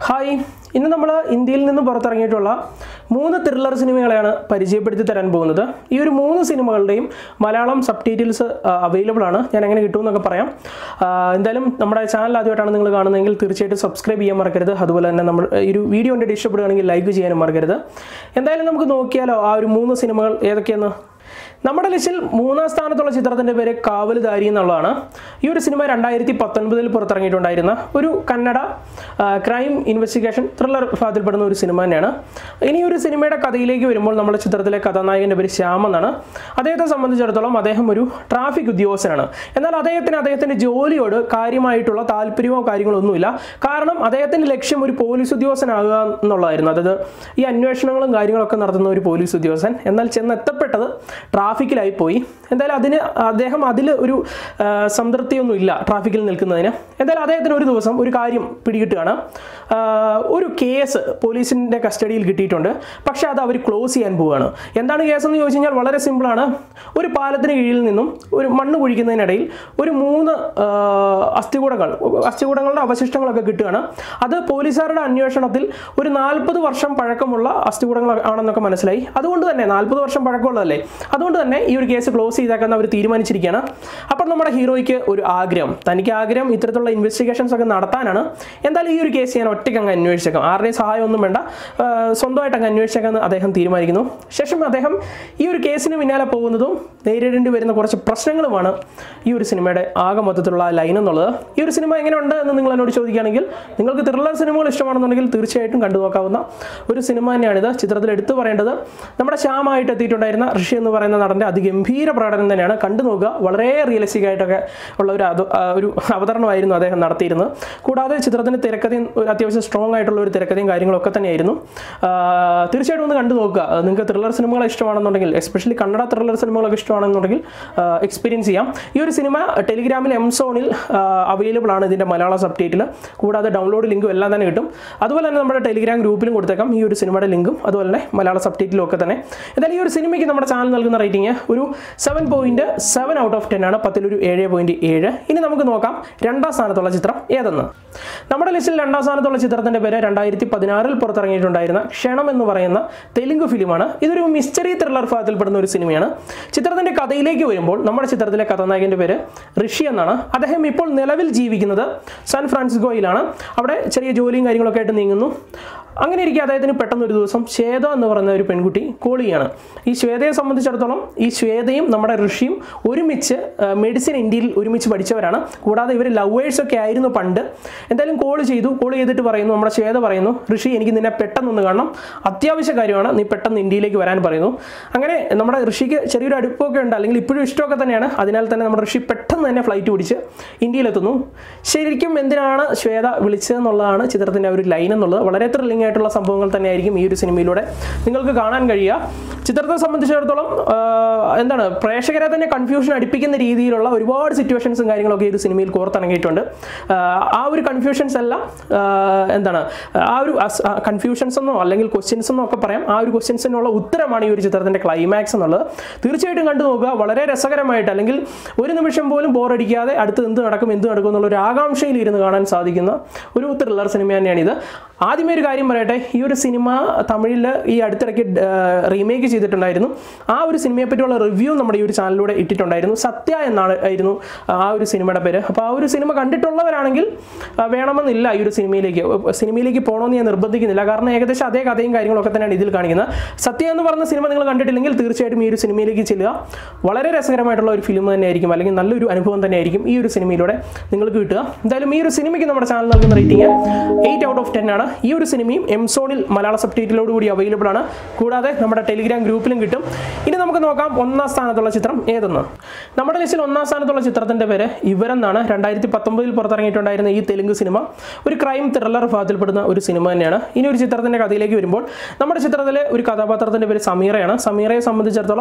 hi ഇന്ന് നമ്മൾ ഇന്ത്യയിൽ നിന്ന് പുറത്തിറങ്ങിയിട്ടുള്ള മൂന്ന് ത്രില്ലർ സിനിമകളെയാണ് പരിചയപ്പെടുത്തി തരാൻ പോകുന്നത് ഈ ഒരു മൂന്ന് സിനിമകളുടെയും മലയാളം സബ് ടൈറ്റിൽസ് അവൈലബിൾ ആണ് ഞാൻ എങ്ങനെ കിട്ടുമെന്നൊക്കെ പറയാം ആ, എന്തായാലും നമ്മുടെ ചാനൽ ആദ്യമായിട്ടാണ് നിങ്ങൾ കാണുന്നതെങ്കിൽ തീർച്ചയായിട്ടും സബ്സ്ക്രൈബ് ചെയ്യാൻ മറക്കരുത് അതുപോലെ തന്നെ നമ്മൾ ഈ ഒരു വീഡിയോ കണ്ടിട്ട് ഇഷ്ടപ്പെടുകയാണെങ്കിൽ ലൈക്ക് ചെയ്യാനും മറക്കരുത് എന്തായാലും നമുക്ക് നോക്കിയാലോ ആ ഒരു മൂന്ന് സിനിമകൾ ഏതൊക്കെയെന്ന് നമ്മുടെ ലിസ്റ്റിൽ മൂന്നാം സ്ഥാനത്തുള്ള ചിത്രത്തിൻ്റെ പേര് കാവലുദാരി എന്നുള്ളതാണ് ഈ ഒരു സിനിമ രണ്ടായിരത്തി പത്തൊൻപതിൽ പുറത്തിറങ്ങിയിട്ടുണ്ടായിരുന്ന ഒരു കന്നഡ ആ, ക്രൈം ഇൻവെസ്റ്റിഗേഷൻ ത്രില്ലർ വിഭാഗത്തിൽപ്പെടുന്ന ഒരു സിനിമ തന്നെയാണ് ഇനി ഒരു സിനിമയുടെ കഥയിലേക്ക് വരുമ്പോൾ നമ്മുടെ ചിത്രത്തിലെ കഥാനായകൻ്റെ പേര് ശ്യാം എന്നാണ് അദ്ദേഹത്തെ സംബന്ധിച്ചിടത്തോളം അദ്ദേഹം ഒരു ട്രാഫിക് ഉദ്യോഗസ്ഥനാണ് എന്നാൽ അദ്ദേഹത്തിന് അദ്ദേഹത്തിൻ്റെ ജോലിയോട് കാര്യമായിട്ടുള്ള താല്പര്യമോ കാര്യങ്ങളോ ഒന്നുമില്ല കാരണം അദ്ദേഹത്തിൻ്റെ ലക്ഷ്യം ഒരു പോലീസ് ഉദ്യോഗസ്ഥനാകുക എന്നുള്ളതായിരുന്നു അതായത് ഈ അന്വേഷണങ്ങളും കാര്യങ്ങളൊക്കെ നടത്തുന്ന ഒരു പോലീസ് ഉദ്യോഗസ്ഥൻ എന്നാൽ ചെന്നെത്തപ്പെട്ടത് ട്രാഫിക്കിലായി പോയി എന്തായാലും അതിന് അദ്ദേഹം അതിൽ ഒരു ആ, സംതൃപ്തിയൊന്നും ഇല്ല ട്രാഫിക്കിൽ നിൽക്കുന്നതിന് എന്തായാലും അദ്ദേഹത്തിന് ഒരു ദിവസം ഒരു കാര്യം പിടികിട്ടുകയാണ് ആ, ഒരു കേസ് പോലീസിൻ്റെ കസ്റ്റഡിയിൽ കിട്ടിയിട്ടുണ്ട് പക്ഷേ അത് അവർ ക്ലോസ് ചെയ്യാൻ പോവുകയാണ് എന്താണ് കേസ് എന്ന് ചോദിച്ചു കഴിഞ്ഞാൽ വളരെ സിമ്പിളാണ് ഒരു പാലത്തിന് കീഴിൽ നിന്നും ഒരു മണ്ണ് കുഴിക്കുന്നതിനിടയിൽ ഒരു മൂന്ന് ആ, അസ്ഥികൂടങ്ങൾ അസ്ഥികൂടങ്ങളുടെ അവശിഷ്ടങ്ങളൊക്കെ കിട്ടുകയാണ് അത് പോലീസുകാരുടെ അന്വേഷണത്തിൽ ഒരു നാൽപ്പത് വർഷം പഴക്കമുള്ള അസ്ഥികൂടങ്ങൾ ആണെന്നൊക്കെ മനസ്സിലായി അതുകൊണ്ട് തന്നെ നാൽപ്പത് വർഷം പഴക്കമുള്ളതല്ലേ അതുകൊണ്ട് തന്നെ ഈ ഒരു കേസ് ക്ലോസ് ചെയ്തേക്കാൻ അവർ തീരുമാനിച്ചിരിക്കുകയാണ് അപ്പോൾ നമ്മുടെ ഹീറോയ്ക്ക് ഒരു ആഗ്രഹം തനിക്ക് ആഗ്രഹം ഇത്തരത്തിലുള്ള ഇൻവെസ്റ്റിഗേഷൻസ് ഒക്കെ നടത്താനാണ് എന്തായാലും ഈ ഒരു കേസ് ഞാൻ ഒറ്റയ്ക്ക് അങ്ങ് അന്വേഷിച്ചേക്കാം ആരുടെയും സഹായമൊന്നും വേണ്ട ആ, സ്വന്തമായിട്ട് അങ്ങ് അന്വേഷിച്ചേക്കാമെന്ന് അദ്ദേഹം തീരുമാനിക്കുന്നു ശേഷം അദ്ദേഹം ഈ ഒരു കേസിന് പിന്നാലെ പോകുന്നതും നേരിടേണ്ടി വരുന്ന കുറച്ച് പ്രശ്നങ്ങളുമാണ് ഈ ഒരു സിനിമയുടെ ആകെ മൊത്തത്തിലുള്ള ലൈൻ എന്നുള്ളത് ഈ ഒരു സിനിമ എങ്ങനെയുണ്ട് എന്ന് നിങ്ങൾ എന്നോട് ചോദിക്കുകയാണെങ്കിൽ നിങ്ങൾക്ക് ത്രില്ലർ സിനിമകൾ ഇഷ്ടമാണെന്നുണ്ടെങ്കിൽ തീർച്ചയായിട്ടും കണ്ടു നോക്കാവുന്ന ഒരു സിനിമ തന്നെയാണിത് ചിത്രത്തിൽ എടുത്തു പറയേണ്ടത് നമ്മുടെ ശ്യാമായിട്ട് എത്തിയിട്ടുണ്ടായിരുന്ന ഋഷി എന്ന് പറയുന്ന നടൻ്റെ അതിഗംഭീര പ്രകടനം തന്നെയാണ് കണ്ടു നോക്കുക വളരെ റിയലിസ്റ്റിക് ആയിട്ടൊക്കെ ഉള്ള ഒരു അത് ആ ഒരു അവതരണമായിരുന്നു അദ്ദേഹം നടത്തിയിരുന്നത് കൂടാതെ ചിത്രത്തിൻ്റെ തിരക്കഥയും ഒരു അത്യാവശ്യം സ്ട്രോങ് ആയിട്ടുള്ള ഒരു തിരക്കഥയും കാര്യങ്ങളൊക്കെ തന്നെയായിരുന്നു ആ, തീർച്ചയായിട്ടും ഒന്ന് കണ്ടു നോക്കുക അത് നിങ്ങൾക്ക് ത്രില്ലർ സിനിമകൾ ഇഷ്ടമാണെന്നുണ്ടെങ്കിൽ എസ്പെഷ്യലി കന്നഡ ത്രില്ലർ സിനിമകളൊക്കെ ഇഷ്ടമാണെന്നുണ്ടെങ്കിൽ എക്സ്പീരിയൻസ് ചെയ്യാം ഈ ഒരു സിനിമ ടെലിഗ്രാമിൽ എം സോണിൽ അവൈലബിൾ ആണ് ഇതിൻ്റെ മലയാള സബ് ടൈറ്റിൽ കൂടാതെ ഡൗൺലോഡ് ലിങ്കും എല്ലാം തന്നെ കിട്ടും അതുപോലെ തന്നെ നമ്മുടെ ടെലിഗ്രാം ഗ്രൂപ്പിലും കൊടുത്തേക്കാം ഈ ഒരു സിനിമയുടെ ലിങ്കും അതുപോലെ തന്നെ മലയാള സബ് ടൈറ്റിലും ഒക്കെ തന്നെ എന്തായാലും ഈ ഒരു സിനിമയ്ക്ക് നമ്മുടെ ചാനൽ നൽകുന്ന റേറ്റിംഗ് ഒരു seven point seven out of ten ആണ് പത്തിലൊരു ഏഴ് പോയിന്റ് ഏഴ് ഇനി നമുക്ക് നോക്കാം രണ്ടാം സ്ഥാനത്തുള്ള ചിത്രം ഏതെന്ന് നമ്മുടെ ലിസ്റ്റിൽ രണ്ടാം സ്ഥാനത്തുള്ള ചിത്രത്തിന്റെ പേര് രണ്ടായിരത്തി പതിനാറിൽ പുറത്തിറങ്ങിയിട്ടുണ്ടായിരുന്ന ക്ഷണം എന്ന് പറയുന്ന തെലുങ്ക് ഫിലിമാണ് ഇതൊരു മിസ്റ്ററി ത്രില്ലർ വിഭാഗത്തിൽപ്പെടുന്ന ഒരു സിനിമയാണ് ചിത്രത്തിന്റെ കഥയിലേക്ക് വരുമ്പോൾ നമ്മുടെ ചിത്രത്തിലെ കഥാനായകന്റെ പേര് ഋഷി എന്നാണ് അദ്ദേഹം ഇപ്പോൾ നിലവിൽ ജീവിക്കുന്നത് സാൻ ഫ്രാൻസിസ്കോയിലാണ് അവിടെ ചെറിയ ജോലിയും കാര്യങ്ങളൊക്കെ ആയിട്ട് നീങ്ങുന്നു അങ്ങനെ ഇരിക്കെ അദ്ദേഹത്തിന് പെട്ടെന്ന് ഒരു ദിവസം ശ്വേത എന്ന് പറയുന്ന ഒരു പെൺകുട്ടി കോൾ ചെയ്യാണ് ഈ ശ്വേതയെ സംബന്ധിച്ചിടത്തോളം ഈ ശ്വേതയും നമ്മുടെ ഋഷിയും ഒരുമിച്ച് മെഡിസിൻ ഇന്ത്യയിൽ ഒരുമിച്ച് പഠിച്ചവരാണ് കൂടാതെ ഇവർ ലവേഴ്സ് ഒക്കെ ആയിരുന്നു പണ്ട് എന്തായാലും കോൾ ചെയ്തു കോൾ ചെയ്തിട്ട് പറയുന്നു നമ്മുടെ ശ്വേത പറയുന്നു ഋഷി എനിക്ക് നിന്നെ പെട്ടെന്നൊന്ന് കാണണം അത്യാവശ്യ കാര്യമാണ് നീ പെട്ടെന്ന് ഇന്ത്യയിലേക്ക് വരാൻ പറയുന്നു അങ്ങനെ നമ്മുടെ ഋഷിക്ക് ചെറിയൊരു അടുപ്പമൊക്കെ ഉണ്ട് അല്ലെങ്കിൽ ഇപ്പോഴും ഇഷ്ടമൊക്കെ തന്നെയാണ് അതിനാൽ തന്നെ നമ്മുടെ ഋഷി പെട്ടെന്ന് തന്നെ ഫ്ലൈറ്റ് പിടിച്ച് ഇന്ത്യയിലെത്തുന്നു ശരിക്കും എന്തിനാണ് ശ്വേത വിളിച്ചതെന്നുള്ളതാണ് ചിത്രത്തിൻ്റെ ഒരു ലൈൻ എന്നുള്ളത് വളരെ ത്രില്ലിംഗ് ആയിട്ടുള്ള സംഭവങ്ങൾ തന്നെയായിരിക്കും ഈ ഒരു സിനിമയിലൂടെ നിങ്ങൾക്ക് കാണാൻ കഴിയുക ചിത്രത്തെ സംബന്ധിച്ചിടത്തോളം ആ, എന്താണ് പ്രേക്ഷകരെ തന്നെ കൺഫ്യൂഷൻ അടിപ്പിക്കുന്ന രീതിയിലുള്ള ഒരുപാട് സിറ്റുവേഷൻസും കാര്യങ്ങളൊക്കെ ഈ ഒരു സിനിമയിൽ കോർത്തിണങ്ങിയിട്ടുണ്ട് ആ, ആ ഒരു കൺഫ്യൂഷൻസ് എല്ലാം ആ, എന്താണ് ആ ഒരു കൺഫ്യൂഷൻസ് എന്നോ അല്ലെങ്കിൽ ക്വസ്റ്റ്യൻസ് എന്നോ ഒക്കെ പറയാം ആ ഒരു ക്വസ്റ്റ്യൻസിനുള്ള ഉത്തരമാണ് ഈ ഒരു ചിത്രത്തിൻ്റെ ക്ലൈമാക്സ് എന്നുള്ളത് തീർച്ചയായിട്ടും കണ്ടു നോക്കുക വളരെ രസകരമായിട്ട് അല്ലെങ്കിൽ ഒരു നിമിഷം പോലും ബോറടിക്കാതെ അടുത്ത് എന്ത് നടക്കും എന്ത് നടക്കും എന്നുള്ള ഒരു ആകാംക്ഷയിൽ ഇരുന്ന് കാണാൻ സാധിക്കുന്ന ഒരു ത്രില്ലർ സിനിമ തന്നെയാണിത് ആദ്യമേ ഒരു കാര്യം പറയട്ടെ ഈ ഒരു സിനിമ തമിഴിൽ ഈ അടുത്തിടയ്ക്ക് റീമേക്ക് ചെയ്തിട്ടുണ്ടായിരുന്നു ആ ഒരു സിനിമയെ പറ്റിയുള്ള റിവ്യൂ നമ്മുടെ ഈ ഒരു ചാനലിലൂടെ ഇട്ടിട്ടുണ്ടായിരുന്നു സത്യ എന്നാണ് ആയിരുന്നു ആ ഒരു സിനിമയുടെ പേര് അപ്പോൾ ആ ഒരു സിനിമ കണ്ടിട്ടുള്ളവരാണെങ്കിൽ ആ, വേണമെന്നില്ല ഈ ഒരു സിനിമയിലേക്ക് സിനിമയിലേക്ക് പോകണമെന്ന് ഞാൻ നിർബന്ധിക്കുന്നില്ല കാരണം ഏകദേശം അതേ കഥയും കാര്യങ്ങളൊക്കെ തന്നെയാണ് ഇതിൽ കാണിക്കുന്നത് സത്യ എന്ന് പറഞ്ഞ സിനിമ നിങ്ങൾ കണ്ടിട്ടില്ലെങ്കിൽ തീർച്ചയായിട്ടും ഈ ഒരു സിനിമയിലേക്ക് ചെല്ലുക വളരെ രസകരമായിട്ടുള്ള ഒരു ഫിലിം തന്നെയായിരിക്കും അല്ലെങ്കിൽ നല്ലൊരു അനുഭവം തന്നെയായിരിക്കും ഈ ഒരു സിനിമയിലൂടെ നിങ്ങൾക്ക് കിട്ടുക എന്തായാലും ഈ ഒരു സിനിമയ്ക്ക് നമ്മുടെ ചാനൽ നൽകുന്ന rating eight out of ten ആണ് ഈ ഒരു സിനിമയും എം സോണിൽ മലയാള സബ് ടൈറ്റിലോട് കൂടി അവൈലബിൾ ആണ് കൂടാതെ നമ്മുടെ ടെലിഗ്രാം ഗ്രൂപ്പിലും കിട്ടും ഇനി നമുക്ക് നോക്കാം ഒന്നാം സ്ഥാനത്തുള്ള ചിത്രം ഏതെന്ന് നമ്മുടെ ലിസ്റ്റിൽ ഒന്നാം സ്ഥാനത്തുള്ള ചിത്രത്തിന്റെ പേര് ഇവരെന്നാണ് രണ്ടായിരത്തി പത്തൊമ്പതിൽ പുറത്തിറങ്ങിയിട്ടുണ്ടായിരുന്ന ഈ തെലുങ്ക് സിനിമ ഒരു ക്രൈം ത്രില്ലർ വിഭാഗത്തിൽപ്പെടുന്ന ഒരു സിനിമ തന്നെയാണ് ഇനി ഒരു ചിത്രത്തിന്റെ കഥയിലേക്ക് വരുമ്പോൾ നമ്മുടെ ചിത്രത്തിലെ ഒരു കഥാപാത്രത്തിന്റെ പേര് സമീറയാണ് സമീറയെ സംബന്ധിച്ചിടത്തോളം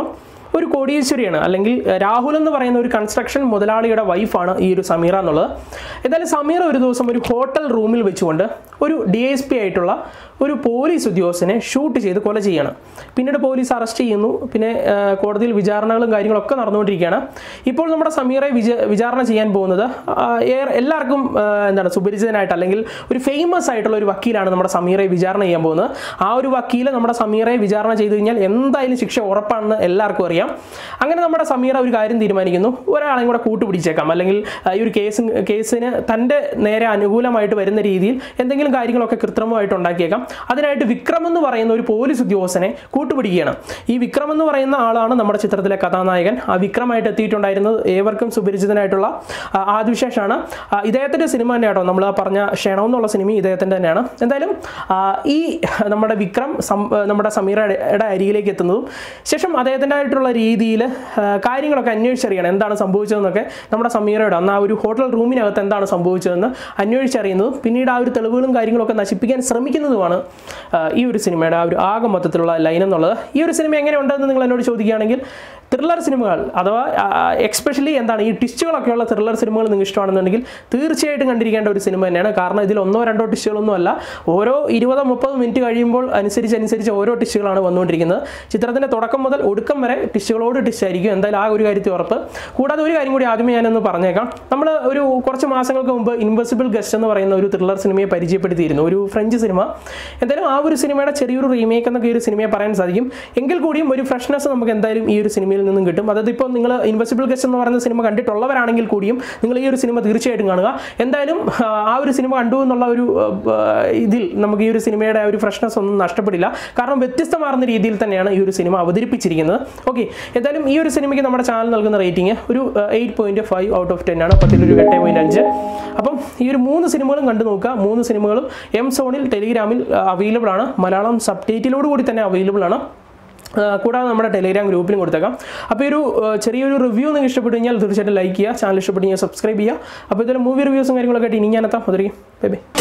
ഒരു കോടീശ്വരിയാണ് അല്ലെങ്കിൽ ഏഹ്, രാഹുൽ എന്ന് പറയുന്ന ഒരു കൺസ്ട്രക്ഷൻ മുതലാളിയുടെ വൈഫാണ് ഈ ഒരു സമീറ എന്നുള്ളത് എന്തായാലും സമീറ ഒരു ദിവസം ഒരു ഹോട്ടൽ റൂമിൽ വെച്ചുകൊണ്ട് ഒരു ഡി എസ് പി ആയിട്ടുള്ള ഒരു പോലീസ് ഉദ്യോഗസ്ഥനെ ഷൂട്ട് ചെയ്ത് കൊല ചെയ്യാണ് പിന്നീട് പോലീസ് അറസ്റ്റ് ചെയ്യുന്നു പിന്നെ ഏഹ്, കോടതിയിൽ വിചാരണകളും കാര്യങ്ങളൊക്കെ നടന്നുകൊണ്ടിരിക്കുകയാണ് ഇപ്പോൾ നമ്മുടെ സമീറയെ വിച വിചാരണ ചെയ്യാൻ പോകുന്നത് ആ, ഏറെ- എല്ലാവർക്കും ഏഹ്, എന്താണ് സുപരിചിതനായിട്ട് അല്ലെങ്കിൽ ഒരു ഫേമസ് ആയിട്ടുള്ള ഒരു വക്കീലാണ് നമ്മുടെ സമീറയെ വിചാരണ ചെയ്യാൻ പോകുന്നത് ആ ഒരു വക്കീൽ നമ്മുടെ സമീറയെ വിചാരണ ചെയ്തു കഴിഞ്ഞാൽ എന്തായാലും ശിക്ഷ ഉറപ്പാണെന്ന് എല്ലാവർക്കും അറിയാം അങ്ങനെ നമ്മുടെ സമീറ ഒരു കാര്യം തീരുമാനിക്കുന്നു ഒരാളെയും കൂടെ കൂട്ടുപിടിച്ചേക്കാം അല്ലെങ്കിൽ ആ, ഈ ഒരു കേസ് കേസിന് തൻ്റെ നേരെ അനുകൂലമായിട്ട് വരുന്ന രീതിയിൽ എന്തെങ്കിലും കാര്യങ്ങളൊക്കെ കൃത്രിമമായിട്ട് ഉണ്ടാക്കിയേക്കാം അതിനായിട്ട് വിക്രം എന്ന് പറയുന്ന ഒരു പോലീസ് ഉദ്യോഗസ്ഥനെ കൂട്ടുപിടിക്കുകയാണ് ഈ വിക്രം എന്ന് പറയുന്ന ആളാണ് നമ്മുടെ ചിത്രത്തിലെ കഥാനായകൻ ആ വിക്രമായിട്ട് എത്തിയിട്ടുണ്ടായിരുന്നത് ഏവർക്കും സുപരിചിതനായിട്ടുള്ള ആ, ആദിവിശേഷാണ് ആ, ഇദ്ദേഹത്തിൻ്റെ സിനിമ തന്നെ കേട്ടോ നമ്മൾ പറഞ്ഞ ക്ഷണം എന്നുള്ള സിനിമ ഇദ്ദേഹത്തിൻ്റെ തന്നെയാണ് എന്തായാലും ആ, ഈ നമ്മുടെ വിക്രം സം- നമ്മുടെ സമീറയുടെ അരികിലേക്ക് എത്തുന്നതും ശേഷം അദ്ദേഹത്തിൻ്റെതായിട്ടുള്ള രീതിയിൽ കാര്യങ്ങളൊക്കെ അന്വേഷിച്ചറിയണം എന്താണ് സംഭവിച്ചതെന്നൊക്കെ നമ്മുടെ സമീറയുടെ അന്ന് ആ ഒരു ഹോട്ടൽ റൂമിനകത്ത് എന്താണ് സംഭവിച്ചതെന്ന് അന്വേഷിച്ചറിയുന്നതും പിന്നീട് ആ ഒരു തെളിവുകളും കാര്യങ്ങളൊക്കെ നശിപ്പിക്കാൻ ശ്രമിക്കുന്നതുമാണ് ആ, ഈ ഒരു സിനിമയുടെ ആ ഒരു ആകെ മൊത്തത്തിലുള്ള ലൈൻ എന്നുള്ളത് ഈ ഒരു സിനിമ എങ്ങനെയുണ്ടെന്ന് നിങ്ങൾ എന്നോട് ചോദിക്കുകയാണെങ്കിൽ ത്രില്ലർ സിനിമകൾ അഥവാ എക്സ്പെഷ്യലി എന്താണ് ഈ ട്വിസ്റ്റുകളൊക്കെയുള്ള ത്രില്ലർ സിനിമകൾ നിങ്ങൾക്ക് ഇഷ്ടമാണെന്നുണ്ടെങ്കിൽ തീർച്ചയായിട്ടും കണ്ടിരിക്കേണ്ട ഒരു സിനിമ തന്നെയാണ് കാരണം ഇതിൽ ഒന്നോ രണ്ടോ ട്വിസ്റ്റുകളൊന്നും അല്ല ഓരോ ഇരുപതോ മുപ്പതോ മിനിറ്റ് കഴിയുമ്പോൾ അനുസരിച്ച് അനുസരിച്ച് ഓരോ ട്വിസ്റ്റുകളാണ് വന്നുകൊണ്ടിരിക്കുന്നത് ചിത്രത്തിൻ്റെ തുടക്കം മുതൽ ഒടുക്കം വരെ ട്വിസ്റ്റുകളോട് ട്വിസ്റ്റ് ആയിരിക്കും എന്തായാലും ആ ഒരു കാര്യത്തിൽ ഉറപ്പ് കൂടാതെ ഒരു കാര്യം കൂടി ആദ്യമേ ഞാനൊന്ന് പറഞ്ഞേക്കാം നമ്മൾ ഒരു കുറച്ച് മാസങ്ങൾക്ക് മുമ്പ് ഇൻവെസിബിൾ ഗസ്റ്റ് എന്ന് പറയുന്ന ഒരു ത്രില്ലർ സിനിമയെ പരിചയപ്പെടുത്തിയിരുന്നു ഒരു ഫ്രഞ്ച് സിനിമ എന്തായാലും ആ ഒരു സിനിമയുടെ ചെറിയൊരു റീമേക്ക് എന്നൊക്കെ ഈ ഒരു സിനിമയെ പറയാൻ സാധിക്കും എങ്കിൽ കൂടിയും ഒരു ഫ്രഷ്നെസ് നമുക്ക് എന്തായാലും ഈ ഒരു സിനിമയിൽ നിന്നും കിട്ടും അതായത് ഇപ്പോൾ നിങ്ങൾ ഇൻവെസിബിൾ ഗസ്റ്റ് എന്ന് പറയുന്ന സിനിമ കണ്ടിട്ടുള്ളവരാണെങ്കിൽ കൂടിയും നിങ്ങൾ ഈ ഒരു സിനിമ തീർച്ചയായിട്ടും കാണുക എന്തായാലും ആ, ആ ഒരു സിനിമ കണ്ടു എന്നുള്ള ഒരു ആ, ഇതിൽ നമുക്ക് ഈ ഒരു സിനിമയുടെ ആ ഒരു ഫ്രഷ്നെസ് ഒന്നും നഷ്ടപ്പെടില്ല കാരണം വ്യത്യസ്തമാർന്ന രീതിയിൽ തന്നെയാണ് ഈ ഒരു സിനിമ അവതരിപ്പിച്ചിരിക്കുന്നത് ഓക്കെ എന്തായാലും ഈ ഒരു സിനിമയ്ക്ക് നമ്മുടെ ചാനൽ നൽകുന്ന റേറ്റിംഗ് ഒരു eight point five out of ten ആണ് പത്തിലൊരു എട്ട് പോയിന്റ് അഞ്ച് അപ്പം ഈ ഒരു മൂന്ന് സിനിമകളും കണ്ടു നോക്കുക മൂന്ന് സിനിമകളും എം സോണിൽ ടെലിഗ്രാമിൽ അവൈലബിൾ ആണ് മലയാളം സബ് ടൈറ്റിലോട് കൂടി തന്നെ അവൈലബിൾ ആണ് ആ, കൂടാതെ നമ്മുടെ ടെലിഗ്രാം ഗ്രൂപ്പിലും കൊടുത്തേക്കാം അപ്പോൾ ഈ ഒരു ആ, ചെറിയൊരു റിവ്യൂ നിങ്ങൾക്ക് ഇഷ്ടപ്പെട്ടു കഴിഞ്ഞാൽ തീർച്ചയായിട്ടും ലൈക്ക് ചെയ്യുക ചാനൽ ഇഷ്ടപ്പെട്ടു കഴിഞ്ഞാൽ സബ്സ്ക്രൈബ് ചെയ്യുക അപ്പോൾ ഇതിൽ മൂവി റിവ്യൂസും കാര്യങ്ങളൊക്കെ ആയിട്ട് ഇനി ഞാനെത്താം അതിലേക്ക് ബൈ ബൈ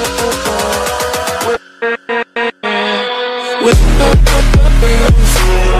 with